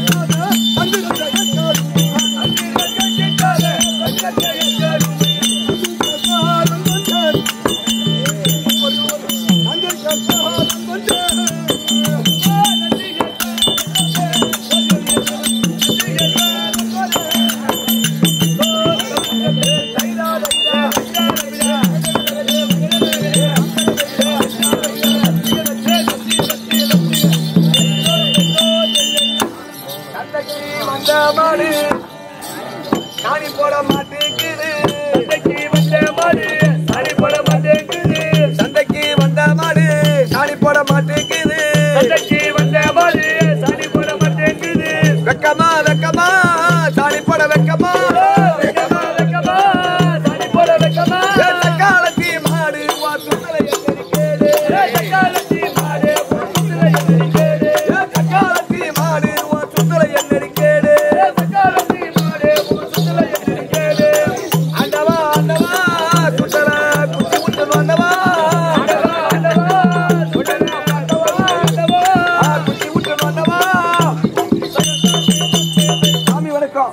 சந்தைக்கு வந்த மாடு சாணி போட மாட்டேங்குது சந்தைக்கு வந்த மாடு சாணி போட மாட்டேங்குது சந்தைக்கு வந்த மாடு சாணி போட மாட்டேங்குது சந்தைக்கு வந்த மாடு சாணி போட மாட்டேங்குது வெக்கமா வெக்கமா சாணி போட வெக்கமா வெக்கமா வெக்கமா சாணி போட வெக்கமா காலத்தி மாடு வா சுத்தலை எச்சரிக்கேடு காலத்தி மாடு வா சுத்தலை எச்சரிக்கேடு காலத்தி மாடு வா சுத்தலை எச்சரிக்கேடு காலத்தி மாடு வா சுத்தலை எச்சரிக்கேடு ஆண்டவா ஆண்டவா சுத்தல குச்சி முட்டு வந்தவா ஆண்டவா ஆண்டவா சுத்தல ஆண்டவா ஆண்டவா குச்சி முட்டு வந்தவா சாமி வணக்கம்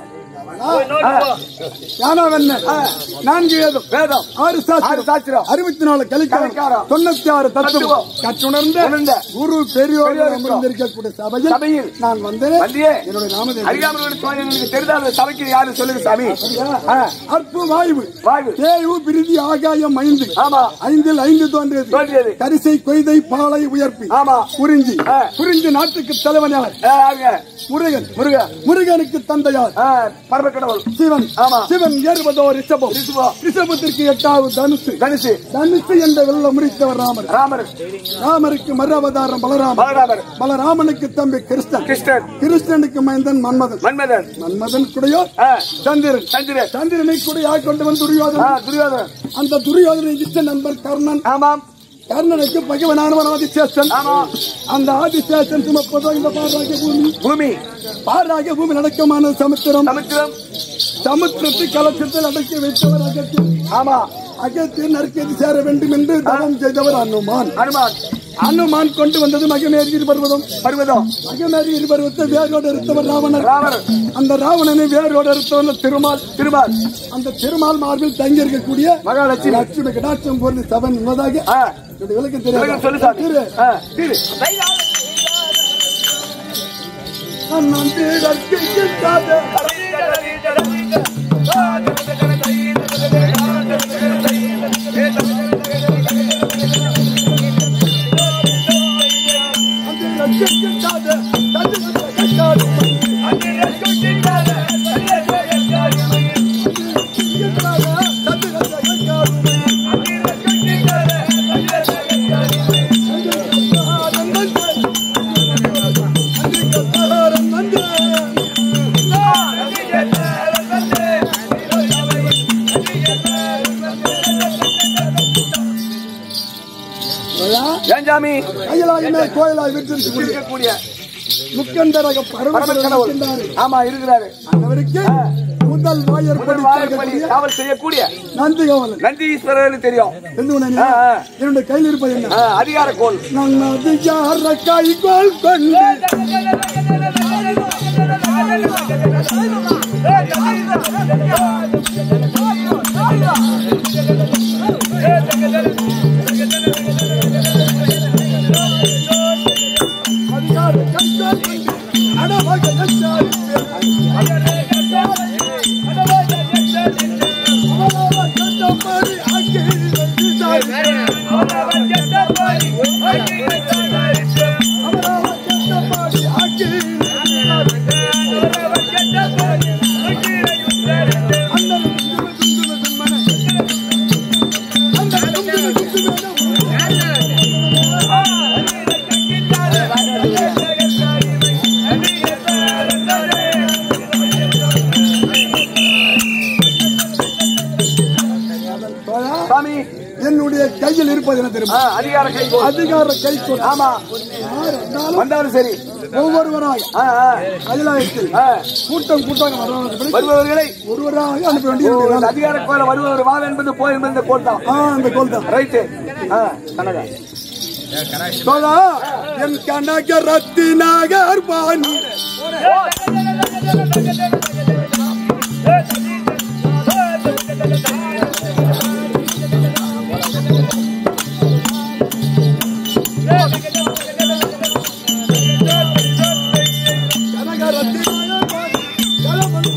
ஞானவண்ண நான்கு வேதம் வேதம் ஆறு ஆறு சாஸ்திரம் சாஸ்திரம் அறுபத்தி நாலு கலிக்காரம் கலிக்காரம். தொண்ணூத்தி ஆறு தத்துவம் தத்துவம். கற்றுணர்ந்த உணர்ந்த குரு பெரியோர் பெரியோர் அமர்ந்திருக்கக்கூடிய சபையில் சபையில் நான் வந்தேன் வந்தியே என்னுடைய நாமதேவன் அறியாமல் எனக்கு தெரிந்தால் சபைக்கு யாரு சொல்லுங்க சாமி ஆ, அற்பு வாய்வு வாய்வு தேவு பிரிதி ஆகாயம் ஐந்து ஆமா ஐந்தில் ஐந்து தோன்றியது தோன்றியது. கரிசை கொய்தை பாலை உயர்ப்பி ஆமா. குறிஞ்சி ஆ. குறிஞ்சி நாட்டுக்கு தலைவனார் ஆ, ஆங்க. முருகன் முருகன் முருகனுக்கு தந்தையார் ஆ, பரமக்கடவுள் சிவன் ஆமா. சிவன் ஏறுவதோ ரிஷபம் ரிஷபம். ரிஷபத்திற்கு எட்டாவது தனுசு தனுசு தனுசு என்ற வெள்ள முடித்தவர் ராமர் ராமர் ராமருக்கு மறு அவதாரம் பலராமர் பலராமர் பலராமனுக்கு தம்பி கிருஷ்ணன் கிருஷ்ணன் கிருஷ்ணனுக்கு மைந்தன் மன்மதன் மன்மதன் மன்மதன் குடையோ ஆ, சந்திரன் சந்திரன் சந்திரனை குடையாக கொண்டவன் ஆ, துரியோதனன் துரியோதனன் அந்த துரியோதனை இஷ்ட நண்பர் கர்ணன் ஆமாம் கர்ணனுக்கு பகவனானவன் ஆதிசேஷன் ஆமா அந்த ஆதிசேஷன் சுமப்பதோ இந்த பாராக பூமி பூமி பாராக பூமி நடக்கமான சமுத்திரம் சமுத்திரம் சமுத்திரத்தை கலக்கத்தில் அடக்கி வைத்தவர் அகத்தியன் ஆமா அகத்தியன் நறுக்கேதி சேர வேண்டும் என்று தவம் செய்தவர் அனுமான் அனுமான் அனுமான் கொண்டு வந்தது மகமேரி பர்வதம் பர்வதம் மகமேரி பருவத்தை வேரோடு இருத்தவர் ராவணர் ராமர் அந்த ராவணனை வேரோடு இருத்தவன் திருமால் திருமால் அந்த திருமால் மார்பில் தங்கி இருக்கக்கூடிய மகாலட்சுமி லட்சுமி கடாட்சம் பொருள் சவன் என்பதாக ஆ, என்னுடைய விளக்கம் விளக்கம் சொல்லு தெரியாது சாமி திரு, ஆ, திரு நான் நன்றி ரட்சிக்கின்றாத நன்றி ரட்சிக்கின்றாத தந்தை கட்டாடு ஏன் சாமி அயலாயுமே கோயிலாய் விட்டிருக்கக்கூடிய இருக்கக்கூடிய முக்கண்டரக பரமக்கடவுள் பரமக்கடவுள் ஆமா இருக்கிறாரு அவருக்கு முதல் வாயர் முதல் வாழைப்படி காவல் செய்யக்கூடிய நன்றி கவலன் நந்தீஸ்வரர் தெரியும் எந்த ஆ, ஆ. என்னுடைய கையில் இருப்பது என்ன ஆ, அதிகார கோல் நான் அதிகார கைகோள் கொண்டு அதிகார கைகோள் கொண்டு அடவாக சாமி என்னுடைய கையில் இருப்பது என்ன ஆ, தெரியுமா அதிகார கை கோல் அதிகார கைகோள் ஆமா யார் வந்தாலும் வந்தாலும் சரி ஒவ்வொருவராக ஆ, ஆ, கைலாயத்தில் ஆ. கூட்டம் கூட்டாக வருவதற்கு வருபவர்களை ஒருவராக அனுப்ப ஓ, வேண்டிய இந்த அதிகார கோல வருபவர் வா என்பது போய் என்பது கோல் தான் ஆ அந்த கோல் தான் ரைட்டு ஆ, கனகா தோழா என் கனக ரத்தினாகர் பாணி கனக ரத்தினாகர் பாணி கலமணி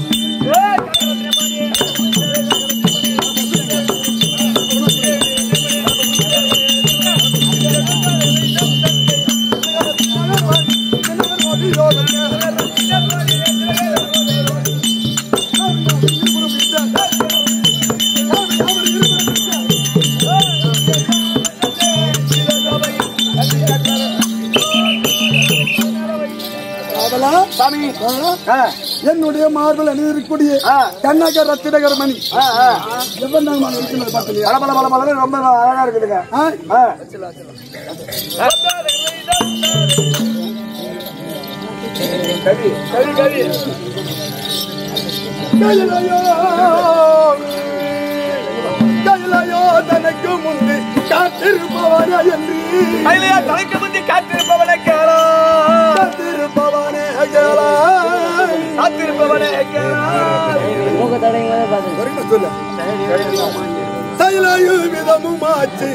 அவளா சாமி ஆ, என்னுடைய மார்பில் அணிந்திருக்கக்கூடிய ஆ. கண்ணக ரத்தினகர் மணி ஆ, ஆ. எவ்வளவு நாள் இருக்கிறது பார்த்தீங்களா பல பல பல பல ரொம்ப அழகா இருக்குதுங்க ஆ? ஆ. கவி கவி கவி கையிலையோ கையிலையோ தனக்கு முந்தி காத்திருப்பவன என்று கையிலையா தலைக்கு முந்தி காத்திருப்பவனை கேளா காத்திருப்பவனே கேளா காத்திருப்பவனை கேளா வரைக்கும் சொல்லு கையிலையோ விதமும் ஆச்சு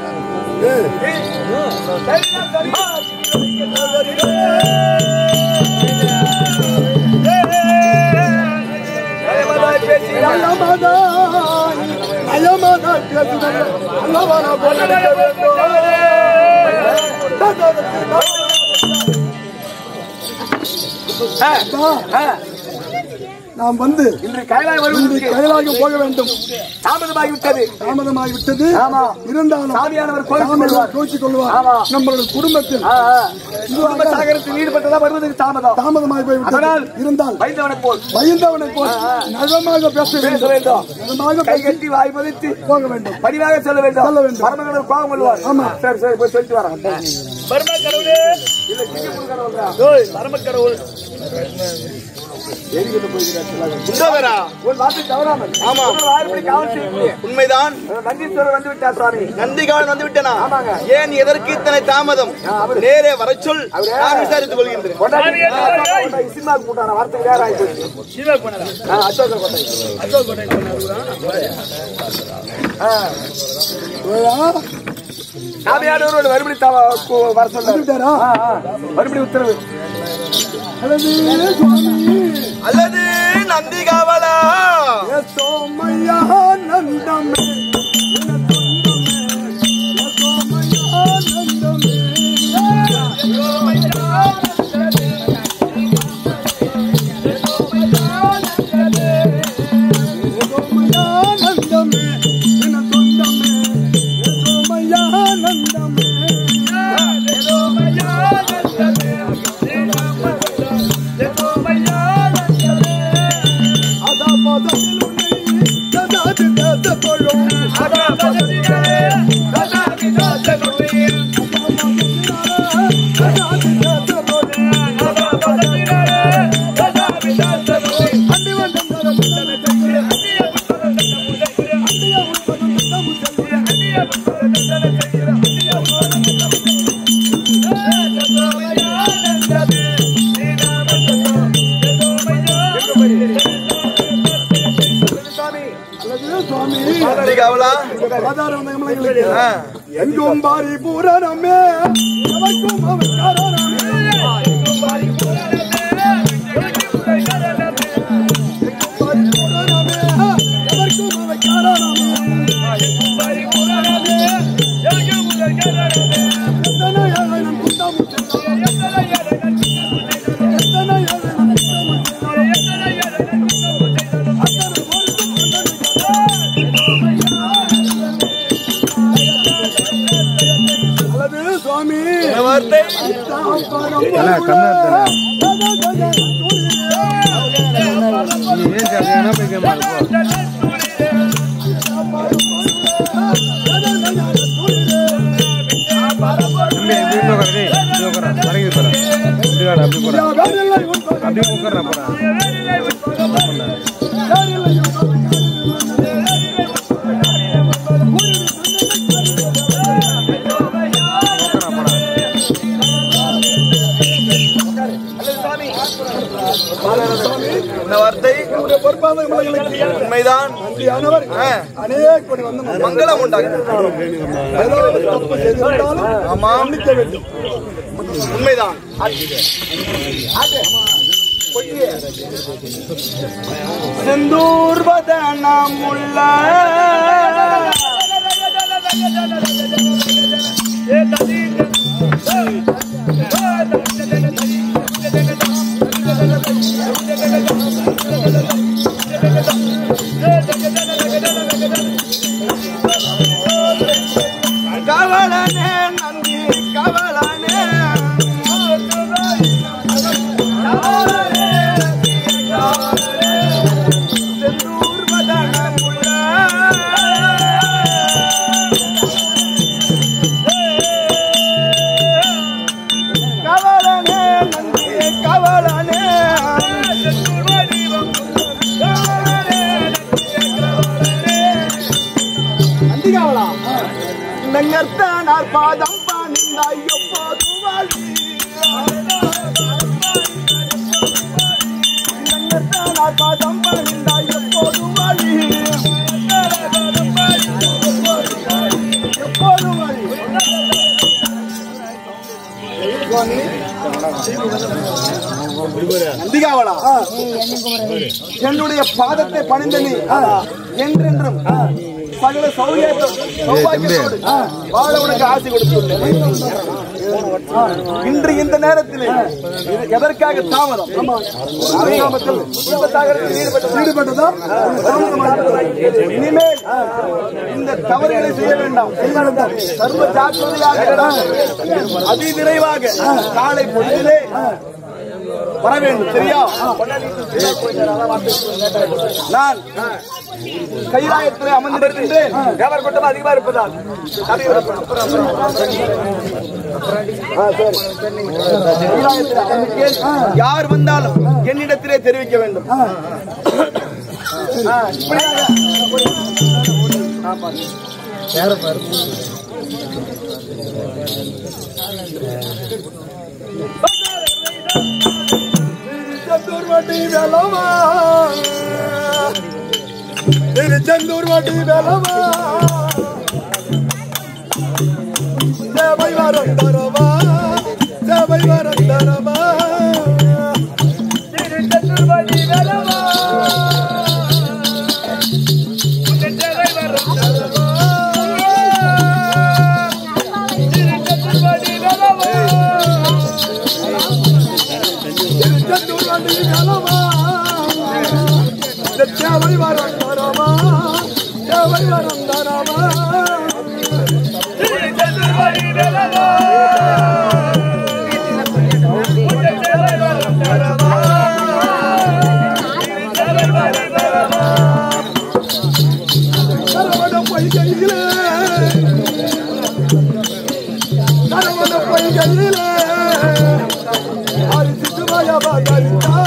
நயமதா நயமதா பேசுதல் அல்லவன போல நாம் வந்து இன்று கைலாய இன்று வருவதற்கு கைலாயம் போக வேண்டும் தாமதமாகிவிட்டது தாமதமாகிவிட்டது ஆமா. இருந்தாலும் சாமியானவர் கோபித்துக் சாமியானவர் கொள்வார். கோபித்துக் கொள்வார் ஆமா. நம்மளுடைய குடும்பத்தில் ஆ, ஆ. குடும்ப சாகரத்தில் ஈடுபட்டதா வருவதற்கு தாமதம் தாமதமாகி போய்விட்டது அதனால் இருந்தால் பயந்தவனை போல் பயந்தவனை போல் நலமாக பேச பேச வேண்டும் வேண்டும் நலமாக கை பேசி கட்டி வாய் மதித்து போக வேண்டும் பணிவாக சொல்ல வேண்டும் சொல்ல வேண்டும். பரமகடல் கோபம் கொள்வார் ஆமா. சரி சரி போய் சொல்லிட்டு வரேன் பரம கடவுளே இல்ல சிங்கப்பூர் கடவுள் பரம கடவுள் உண்டவரா உன் வார்த்தை தவறாமல் ஆமா. உன்னோட ஆயிரப்படி காவல் செய்யக்கூடிய உண்மைதான் நந்தீஸ்வரர் வந்து விட்டார் சுவாமி நந்திகாவன் வந்து விட்டனா ஆமாங்க. ஏன் எதற்கு இத்தனை தாமதம் அவரு- நேரே வர சொல் அவரு- நான் விசாரித்துக் கொள்கின்றேன் கொண்டாடி கொண்டாடி சினிமாவுக்கு போட்டான வார்த்தைக்கு வேற ஆகி போச்சு ஆ, அசோக கோட்டை சாமியானவரோட மறுபடி தவ- கு- வர சொல்ல வந்துவிட்டாரா? மறுபடி உத்தரவு அல்லது சுவாமி அல்லது நந்திகாவலா சோமையா நந்தமே சோமையா நந்தமே சோமையா நந்தமே என சொந்தமே சோமையா நந்தமே அதா பாதத்தில் உன்னை கதாது பேச தொழும் கதாது பேச தொழும் அண்டி வந்தம் தர முந்தன தையே அண்டிய உட்படும் தம் செல்வி அல்லது சுவாமி நந்திகாவலா ஆதார வந்தங்களுக்கு எங்கும் பாரி பூரணமே எவர்க்கும் அவன் காரணமே பாரி பூரணமே எவர்க்கும் அவன் காரணமே எத்தனை ஏழனம் குத்தமும் செல்லும். எத்தனை ஏழனம் குத்தமும் செல்லும். அத்தனை பொருளும் அல்லது சுவாமி வார்த்தை இந்த வார்த்தை என்னுடைய பொறுப்பான விமலைகளுக்கு உண்மைதான் நன்றியானவர் ஆ. அநேக கோடி வந்து மங்களம் உண்டாகும் ஏதோ ஒரு தப்பு செய்திருந்தாலும் ஆமாம். மன்னிக்க வேண்டும் உண்மைதான் செந்தூர் வதனம் உள்ள கவலனே நந்தி கவலனே செந்தூர் வதனம் உள்ள கவலனே நந்தி கவலனே நந்திகாவலா நங்கர்த்தானார் பாதம் பாணிந்தாய் எப்போது வாழி நங்கர்த்தானார் பாதம் பாணிந்தாய் எப்போது வாழி எப்போது வாழி நந்திகாவலா என்னுடைய பாதத்தை பணிந்த நீ என்றென்றும் சகல சௌரியத்தோடு சௌபாகியத்தோடு வாழ உனக்கு ஆசை கொடுத்துள்ளேன் இன்று இந்த நேரத்தில் இது எதற்காக தாமதம் தாமதத்தில் விபத்தாகிறதில் ஈடுபட்ட- ஈடுபட்டதா இனிமேல் இந்த தவறுகளை செய்ய வேண்டாம் சர்வ ஜாக்கிரதையாக அதி விரைவாக காலை பொழுதிலே வர வேண்டும் சரியா நான் கைலாயத்திலே அமர்ந்திருக்கின்றேன் வியாபார கூட்டம் அதிகமா இருப்பதால் கைலாயத்திலே அமர்ந்திருக்கேன். யார் வந்தாலும் என்னிடத்திலே தெரிவிக்க வேண்டும் ஆ, இப்படியாக திருச்செந்தூர் வட்டி வேலவா திருச்செந்தூர் வட்டி வேலவா சேவை வரம் தரவா சேவை வரம் தரவா திருச்செந்தூர் வட்டி வேலவா சேவை வரம் தரவா சேவை வரம் தரவா சரவண பொய்கையிலே சரவண பொய்கையிலே அரிசி சுமையவா தரித்தா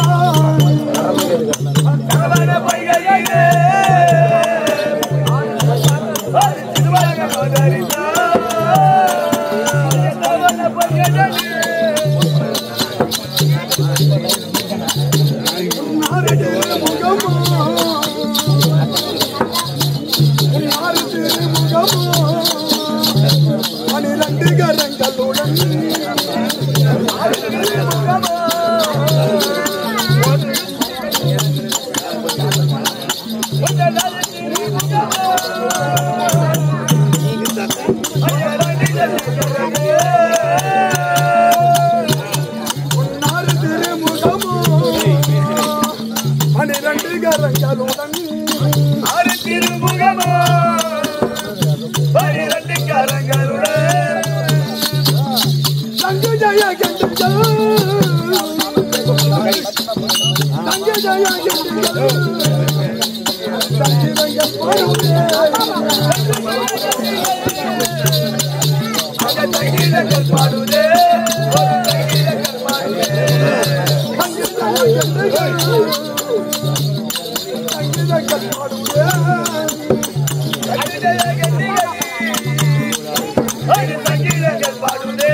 நாரடி முகமோ நாரடி முகமோ பனிரண்டு கரங்களுடன் நாரடி முகமோ பனிரண்டு கரங்களுடன் ஆறு திருமுகமோ பனிரெண்டு கரங்களுடன் தங்க ஜய கண்டுகள் தங்க ஜய கண்டுகள் தங்கிரங்க பாருங்க தங்கீரங்கள் பாடுதே தங்கீரங்கள் பாடுதே தங்கீரங்கள் பாடுதே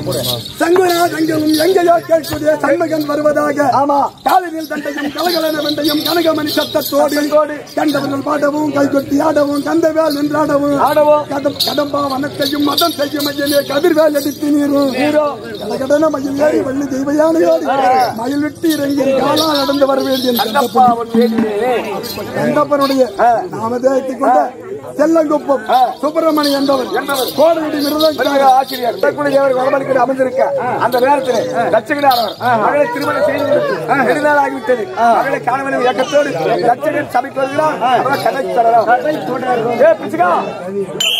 சங்குனா சங்கமும் எங்கேயோ கேட்குதே சண்மகன் வருவதாக ஆமா. காலையில் தண்டையும் கலகலன வெண்டையும் கனகமணி சத்தத்தோடு கண்டவர்கள் பாடவும் கைகொட்டி ஆடவும் கந்தவேல் நின்றாடவும் ஆடவும். கதம் கடம்பா வனத்தையும் மதம் செய்யும் ஐயனே கதிர்வேல் எடுத்து நீரும் கடகடன மயில் ஏறி வள்ளி தெய்வ யானையோடு மயில் விட்டு இறங்கி காலா நடந்து வர வேண்டிய கண்ணப்பா உன் வேண்டியதே. கண்டப்பனுடைய நாமதேயத்தைக் கொண்ட செல்லங்குப்பம் சுப்பிரமணி என்பவர் கோடகுடி மிருதம் மிருதங்க ஆசிரியர் தற்கொலை தேவர் வடமணிக்கு அமைந்திருக்க அந்த நேரத்தில் லட்சகனாரவர் மகளை திருமணம் செய்து கொடுத்து நெடுநாள் ஆகிவிட்டது மகளை காணவன இயக்கத்தோடு லட்சகன் சபைக்கு வருகிறார் அவரை கதை தொடரும் ஏ பிச்சுக்கா